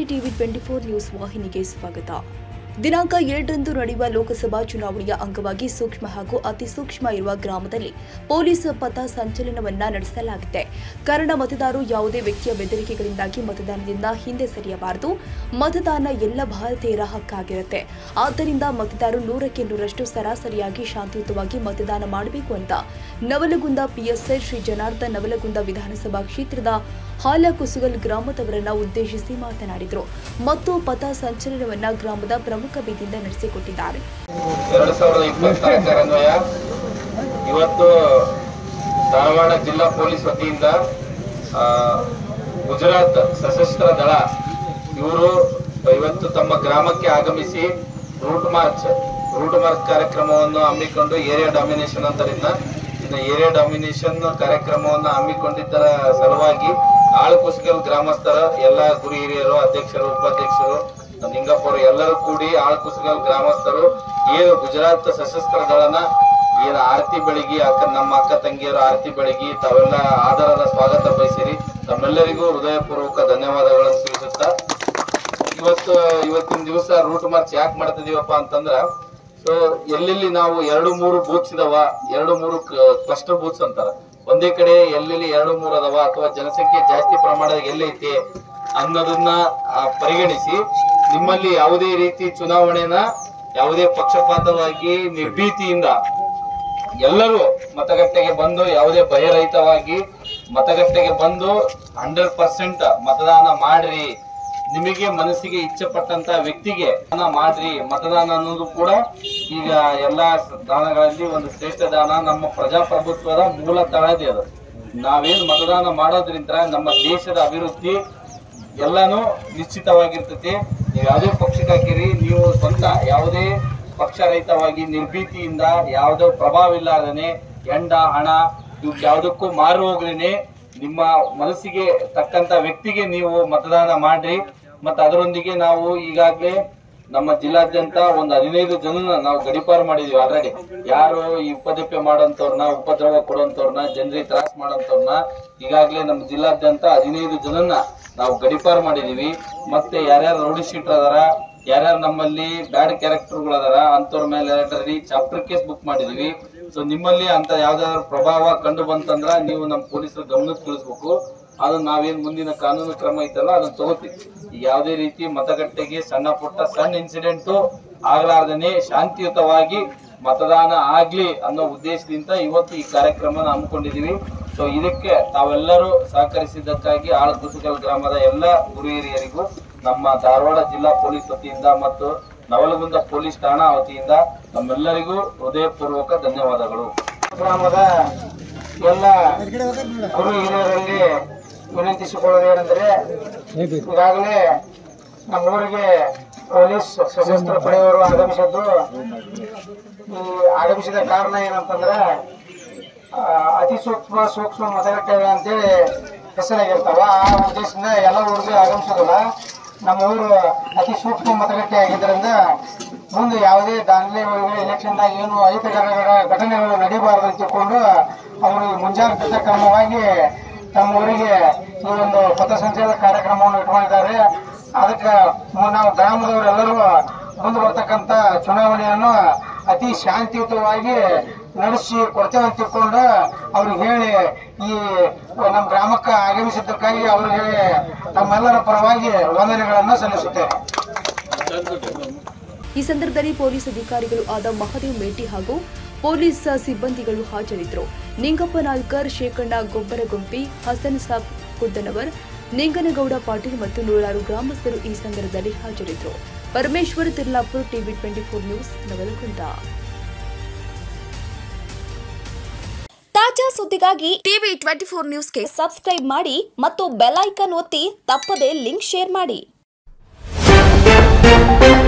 TV twenty four news ವಾಹಿನಿಗೆ ಸ್ವಾಗತ ದಿನಾಂಕ ಎರಡರಂದು ನಡೆಯುವ ಲೋಕಸಭಾ ಚುನಾವಣೆಯ ಅಂಗವಾಗಿ ಸೂಕ್ಷ್ಮ ಹಾಗೂ ಅತಿ ಸೂಕ್ಷ್ಮ ಇರುವ ಗ್ರಾಮದಲ್ಲಿ ಪೊಲೀಸ್ ಪಥ ಸಂಚಲನವನ್ನ ನಡೆಸಲಾಗಿದೆ ಕಾರಣ ಮತದಾರರು ಯಾವುದೇ ವ್ಯಕ್ತಿಯ ಬೆದರಿಕೆಗಳಿಂದಾಗಿ ಮತದಾನದಿಂದ ಹಿಂದೆ ಸರಿಯಬಾರದು ಮತದಾನ ಎಲ್ಲ ಭಾರತೀಯರ ಹಕ್ಕಾಗಿರುತ್ತೆ ಆದ್ದರಿಂದ ಮತದಾರರು ನೂರಕ್ಕೆ ನೂರಷ್ಟು ಸರಾಸರಿಯಾಗಿ ಶಾಂತಿಯುತವಾಗಿ ಮತದಾನ ಮಾಡಬೇಕು ಅಂತ ನವಲಗುಂದ ಪಿಎಸ್ಐ ಶ್ರೀ ಜನಾರ್ದನ್ ನವಲಗುಂದ ವಿಧಾನಸಭಾ ಕ್ಷೇತ್ರದ ಹಾಲಕುಸುಗಲ್ ಗ್ರಾಮದವರನ್ನ ಉದ್ದೇಶಿಸಿ ಮಾತನಾಡಿದರು ಮತ್ತು ಪಥ ಸಂಚಲನವನ್ನ ಗ್ರಾಮದ ಪ್ರಮುಖ ಬೀದಿಯಿಂದ ನಡೆಸಿಕೊಟ್ಟಿದ್ದಾರೆ ಎರಡು ಸಾವಿರದ ಇಪ್ಪತ್ನಾಲ್ಕರ ಅನ್ವಯ ಇವತ್ತು ಧಾರವಾಡ ಜಿಲ್ಲಾ ಪೊಲೀಸ್ ವತಿಯಿಂದ ಆ, ಗುಜರಾತ್ ಸಶಸ್ತ್ರ ದಳ ಇವರು ಇವತ್ತು ತಮ್ಮ ಗ್ರಾಮಕ್ಕೆ ಆಗಮಿಸಿ ರೂಟ್ ಮಾರ್ಚ್ ರೂಟ್ ಮಾರ್ಚ್ ಕಾರ್ಯಕ್ರಮವನ್ನು ಹಮ್ಮಿಕೊಂಡು ಏರಿಯಾ ಡಾಮಿನೇಷನ್ ಅಂತರಿಂದ ಇನ್ನು ಏರಿಯಾ ಡಾಮಿನೇಷನ್ ಕಾರ್ಯಕ್ರಮವನ್ನು ಹಮ್ಮಿಕೊಂಡಿದ್ದರ ಸಲುವಾಗಿ ಆಳುಕುಸ್ಗಲ್ ಗ್ರಾಮಸ್ಥರ ಎಲ್ಲ ಗುರು ಹಿರಿಯರು ಅಧ್ಯಕ್ಷರು ಉಪಾಧ್ಯಕ್ಷರು ನಿಂಗಪ್ಪರು ಎಲ್ಲರೂ ಕೂಡಿ ಆಳ್ಕುಸ್ಗಲ್ ಗ್ರಾಮಸ್ಥರು ಏನು ಗುಜರಾತ್ ಸಶಸ್ತ್ರ ದಳನ ಏನು ಆರತಿ ಬೆಳಗಿ ಅಕ್ಕ ನಮ್ಮ ಅಕ್ಕ ತಂಗಿಯರು ಆರತಿ ಬೆಳಗಿ ತಾವೆಲ್ಲ ಆಧಾರದ ಸ್ವಾಗತ ಬಯಸಿರಿ ತಮ್ಮೆಲ್ಲರಿಗೂ ಹೃದಯಪೂರ್ವಕ ಧನ್ಯವಾದಗಳನ್ನು ತಿಳಿಸುತ್ತಾ ಇವತ್ತು ಇವತ್ತಿನ ದಿವಸ ರೂಟ್ ಮಾರ್ಚ್ ಯಾಕೆ ಮಾಡ್ತಿದೀವಪ್ಪ ಅಂತಂದ್ರ ಸೊ ಎಲ್ಲೆಲ್ಲಿ ನಾವು ಎರಡು ಮೂರು ಬೂತ್ಸ್ ಇದಾವ ಎರಡು ಮೂರು ಕ್ಲಸ್ಟರ್ ಬೂತ್ಸ್ ಅಂತಾರ ಒಂದೇ ಕಡೆ ಎಲ್ಲೆಲ್ಲಿ ಎರಡು ಮೂರು ಅದಾವ ಅಥವಾ ಜನಸಂಖ್ಯೆ ಜಾಸ್ತಿ ಪ್ರಮಾಣದಾಗ ಎಲ್ಲೈತಿ ಅನ್ನೋದನ್ನ ಆ, ಪರಿಗಣಿಸಿ ನಿಮ್ಮಲ್ಲಿ ಯಾವುದೇ ರೀತಿ ಚುನಾವಣೆನ ಯಾವುದೇ ಪಕ್ಷಪಾತವಾಗಿ ನಿರ್ಭೀತಿಯಿಂದ ಎಲ್ಲರೂ ಮತಗಟ್ಟೆಗೆ ಬಂದು ಯಾವುದೇ ಭಯರಹಿತವಾಗಿ ಮತಗಟ್ಟೆಗೆ ಬಂದು ಹಂಡ್ರೆಡ್ ಪರ್ಸೆಂಟ್ ಮತದಾನ ಮಾಡ್ರಿ ನಿಮಗೆ ಮನಸ್ಸಿಗೆ ಇಚ್ಛೆ ಪಟ್ಟಂತ ವ್ಯಕ್ತಿಗೆ ದಾನ ಮಾಡ್ರಿ ಮತದಾನ ಅನ್ನೋದು ಕೂಡ ಈಗ ಎಲ್ಲಾ ದಾನಗಳಲ್ಲಿ ಒಂದು ಶ್ರೇಷ್ಠ ದಾನ ನಮ್ಮ ಪ್ರಜಾಪ್ರಭುತ್ವದ ಮೂಲ ತಳದಿ ಅದು ನಾವೇನ್ ಮತದಾನ ಮಾಡೋದ್ರಿಂದ ನಮ್ಮ ದೇಶದ ಅಭಿವೃದ್ಧಿ ಎಲ್ಲಾನು ನಿಶ್ಚಿತವಾಗಿರ್ತೈತಿ ನೀವು ಯಾವುದೇ ಪಕ್ಷಕ್ಕೆ ಹಾಕಿರಿ ನೀವು ಸ್ವಂತ ಯಾವುದೇ ಪಕ್ಷರಹಿತವಾಗಿ ನಿರ್ಭೀತಿಯಿಂದ ಯಾವುದೋ ಪ್ರಭಾವ ಇಲ್ಲಾರದೇನೆ ಎಂಡ ಹಣ ಇವಕ್ಕೆ ಯಾವುದಕ್ಕೂ ಮಾರು ಹೋಗ್ರೇನೆ ನಿಮ್ಮ ಮನಸ್ಸಿಗೆ ತಕ್ಕಂತ ವ್ಯಕ್ತಿಗೆ ನೀವು ಮತದಾನ ಮಾಡ್ರಿ ಮತ್ತೆ ಅದರೊಂದಿಗೆ ನಾವು ಈಗಾಗಲೇ ನಮ್ಮ ಜಿಲ್ಲಾದ್ಯಂತ ಒಂದು ಹದಿನೈದು ಜನನ ನಾವು ಗಡಿಪಾರು ಮಾಡಿದೀವಿ ಆಲ್ರೆಡಿ ಯಾರು ಈ ಉಪದ್ರವ ಮಾಡೋಂಥವ್ರನ್ನ ಉಪದ್ರವ ಕೊಡೋಂಥವ್ರನ್ನ ಜನರಿಗೆ ತ್ರಾಸ ಮಾಡೋಂಥವ್ರನ್ನ ಈಗಾಗಲೇ ನಮ್ಮ ಜಿಲ್ಲಾದ್ಯಂತ ಹದಿನೈದು ಜನನ್ನ ನಾವು ಗಡಿಪಾರು ಮಾಡಿದೀವಿ ಮತ್ತೆ ಯಾರ್ಯಾರು ರೌಡಿ ಶೀಟರ್ ಅದಾರ ಯಾರ್ಯಾರು ನಮ್ಮಲ್ಲಿ ಬ್ಯಾಡ್ ಕ್ಯಾರೆಕ್ಟರ್ಗಳು ಅದಾರ ಅಂತವ್ರ ಮೇಲೆ ಆಲ್ರೆಡಿ ಚಾಪ್ಟರ್ ಕೇಸ್ ಬುಕ್ ಮಾಡಿದೀವಿ ಸೊ ನಿಮ್ಮಲ್ಲಿ ಅಂತ ಯಾವ್ದಾದ್ರು ಪ್ರಭಾವ ಕಂಡು ಬಂತಂದ್ರ ನೀವು ನಮ್ಮ ಪೊಲೀಸರ ಗಮನಕ್ಕೆ ತಿಳಿಸ್ಬೇಕು ಅದನ್ನ ನಾವೇನ್ ಮುಂದಿನ ಕಾನೂನು ಕ್ರಮ ಐತಲ್ಲ ಅದನ್ನ ತಗೋತೀವಿ ಈಗ ಯಾವುದೇ ರೀತಿ ಮತಗಟ್ಟೆಗೆ ಸಣ್ಣ ಪುಟ್ಟ ಸಣ್ಣ ಇನ್ಸಿಡೆಂಟ್ ಆಗ್ಲಾರ್ದೇನೆ ಶಾಂತಿಯುತವಾಗಿ ಮತದಾನ ಆಗ್ಲಿ ಅನ್ನೋ ಉದ್ದೇಶದಿಂದ ಇವತ್ತು ಈ ಕಾರ್ಯಕ್ರಮನ ಹಮ್ಮಿಕೊಂಡಿದೀವಿ ಸೊ ಇದಕ್ಕೆ ತಾವೆಲ್ಲರೂ ಸಹಕರಿಸಿದ್ದಕ್ಕಾಗಿ ಆಳಕುಸುಗಲ್ ಗ್ರಾಮದ ಎಲ್ಲ ಗುರು ಹಿರಿಯರಿಗೂ ನಮ್ಮ ಧಾರವಾಡ ಜಿಲ್ಲಾ ಪೊಲೀಸ್ ವತಿಯಿಂದ ಮತ್ತು ನವಲಗುಂದ ಪೊಲೀಸ್ ಠಾಣಾ ವತಿಯಿಂದ ನಮ್ಮೆಲ್ಲರಿಗೂ ಹೃದಯಪೂರ್ವಕ ಧನ್ಯವಾದಗಳು ಗ್ರಾಮದ ಎಲ್ಲ ಗುರು ಹಿರಿಯರಲ್ಲಿ ವಿನಂತಿಸಿಕೊಳ್ಳೋದೇನೆಂದರೆ ಈಗಾಗಲೇ ನಮ್ಮೂರಿಗೆ ಪೊಲೀಸ್ ಸಶಸ್ತ್ರ ಪಡೆಯವರು ಆಗಮಿಸಿದ್ದು ಈ ಆಗಮಿಸಿದ ಕಾರಣ ಏನಂತಂದ್ರೆ ಆ, ಅತಿ ಸೂಕ್ಷ್ಮ ಸೂಕ್ಷ್ಮ ಮತಗಟ್ಟೆಗಳು ಅಂತೇಳಿ ಹೆಸರಾಗಿರ್ತಾವ ಆ ಉದ್ದೇಶದಿಂದ ಎಲ್ಲ ಊರಿಗೆ ಆಗಮಿಸೋದಿಲ್ಲ ನಮ್ಮ ಊರು ಅತಿ ಸೂಕ್ಷ್ಮ ಮತಗಟ್ಟೆ ಆಗಿದ್ದರಿಂದ ಮುಂದೆ ಯಾವುದೇ ದಾಂಧಲೆ ಎಲೆಕ್ಷನ್ದಾಗ ಏನು ಅಹಿತಕರ ಘಟನೆಗಳು ನಡೀಬಾರದು ಅಂತ ತಿಳ್ಕೊಂಡು ಅವರು ಮುಂಜಾಗ್ರತಾ ಕ್ರಮವಾಗಿ ತಮ್ಮ ಊರಿಗೆ ಈ ಒಂದು ಪಥಸಂಚಲನ ಕಾರ್ಯಕ್ರಮವನ್ನು ಇಟ್ಕೊಂಡಿದ್ದಾರೆ ಅದಕ್ಕೆ ಮು- ನಾವು ಗ್ರಾಮದವರೆಲ್ಲರೂ ಮುಂದೆ ಬರ್ತಕ್ಕಂಥ ಚುನಾವಣೆಯನ್ನು ಅತಿ ಶಾಂತಿಯುತವಾಗಿ ನಡೆಸಿ ಕೊಡ್ತೇವೆ ಅಂತ ತಿಳ್ಕೊಂಡು ಅವ್ರಿಗೆ ಹೇಳಿ ಈ ನಮ್ಮ ಗ್ರಾಮಕ್ಕೆ ಆಗಮಿಸಿದ್ದಕ್ಕಾಗಿ ಅವರಿಗೆ ನಮ್ಮೆಲ್ಲರ ಪರವಾಗಿ ವಂದನೆಗಳನ್ನು ಸಲ್ಲಿಸುತ್ತೇವೆ ಈ ಸಂದರ್ಭದಲ್ಲಿ ಪೊಲೀಸ್ ಅಧಿಕಾರಿಗಳು ಆದ ಮಹದೇವ್ ಮೇಟಿ ಹಾಗೂ ಪೊಲೀಸ್ ಸಿಬ್ಬಂದಿಗಳು ಹಾಜರಿದ್ದರು ನಿಂಗಪ್ಪ ನಾಯ್ಕರ್ ಶೇಖಣ್ಣ ಗೊಬ್ಬರಗುಂಪಿ ಹಸನ್ ಸಾಬ್ ಕುದ್ದನವರ್ ನಿಂಗನಗೌಡ ಪಾಟೀಲ್ ಮತ್ತು ನೂರಾರು ಗ್ರಾಮಸ್ಥರು ಈ ಸಂದರ್ಭದಲ್ಲಿ ಹಾಜರಿದ್ದರು Parameshwar Tirlapur TV twenty four news Navalgund ತಾಜಾ ಸುದ್ದಿಗಾಗಿ ಟಿವಿ ಟ್ವೆಂಟಿ ಫೋರ್ ನ್ಯೂಸ್ಗೆ ಸಬ್ಸ್ಕ್ರೈಬ್ ಮಾಡಿ ಮತ್ತು ಬೆಲ್ ಐಕಾನ್ ಒತ್ತಿ ತಪ್ಪದೇ ಲಿಂಕ್ ಶೇರ್ ಮಾಡಿ